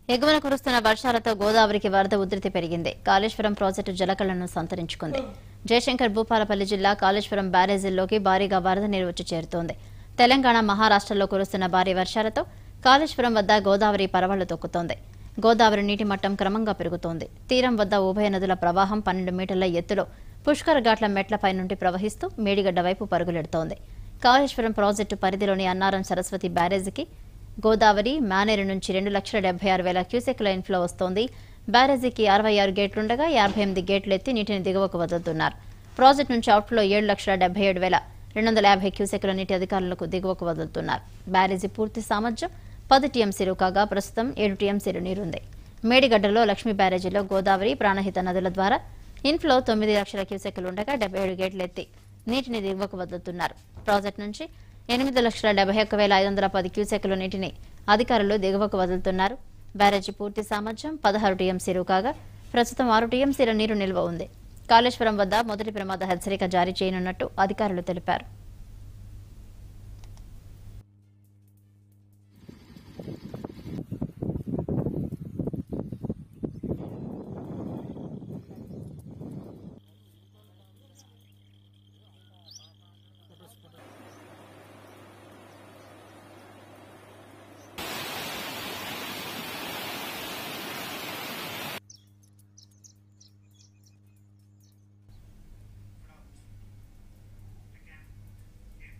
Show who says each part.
Speaker 1: ఎగువన కురుస్తున్న వర్షాలతో గోదావరికి వరద ఉధృతి పెరిగింది కాళేశ్వరం ప్రాజెక్టు జలకలను సంతరించుకుంది జయశంకర్ భూపాలపల్లి జిల్లా కాళేశ్వరం బ్యారేజీల్లోకి భారీగా వరద నీరు వచ్చి చేరుతోంది తెలంగాణ మహారాష్ట్రలో కురుస్తున్న భారీ వర్షాలతో కాళేశ్వరం వద్ద గోదావరి పరవళ్లు తొక్కుతోంది గోదావరి నీటి మట్టం క్రమంగా పెరుగుతోంది తీరం వద్ద ఉభయ నదుల ప్రవాహం పన్నెండు మీటర్ల ఎత్తులో పుష్కర ఘాట్ల మెట్లపై నుండి ప్రవహిస్తూ మేడిగడ్డ వైపు పరుగులెడుతోంది కాళేశ్వరం ప్రాజెక్టు పరిధిలోని అన్నారం సరస్వతి బ్యారేజీకి గోదావరి మానేరు నుంచి రెండు లక్షల డెబ్బై ఆరు వేల క్యూసెక్ల ఇన్ఫ్లో వస్తోంది బ్యారేజీకి అరవై ఆరు గేట్లుండగా యాభై ఎనిమిది గేట్లు ఎత్తి నీటిని దిగువకు వదులుతున్నారు ప్రాజెక్టు నుంచి అవుట్లో ఏడు లక్షల డెబ్బై ఏడు వేల రెండు వందల యాభై క్యూసెక్ల నీటి అధికారులకు దిగువకు వదులుతున్నారు బ్యారేజీ పూర్తి సామర్థ్యం పది టీఎంసీలు కాగా ప్రస్తుతం ఏడు టీఎంసీలు నీరుంది మేడిగడ్డలో లక్ష్మీ బ్యారేజీలో గోదావరి ప్రాణహిత నదుల ద్వారా ఇన్ఫ్లో తొమ్మిది లక్షల క్యూసెక్లు ఉండగా డెబ్బై ఏడు గేట్లు ఎత్తి నీటిని దిగువకు వదులుతున్నారు ప్రాజెక్టు నుంచి ఎనిమిది లక్షల డెబ్బై ఒక్క వేల ఐదు వందల పది క్యూసెక్ల నీటిని అధికారులు దిగువకు వదులుతున్నారు బ్యారేజీ పూర్తి సామర్థ్యం పదహారు టీఎంసీలు కాగా ప్రస్తుతం ఆరు టీఎంసీల నీరు నిల్వ ఉంది కాళేశ్వరం వద్ద మొదటి ప్రమాద హెచ్చరిక జారీ చేయనున్నట్టు అధికారులు తెలిపారు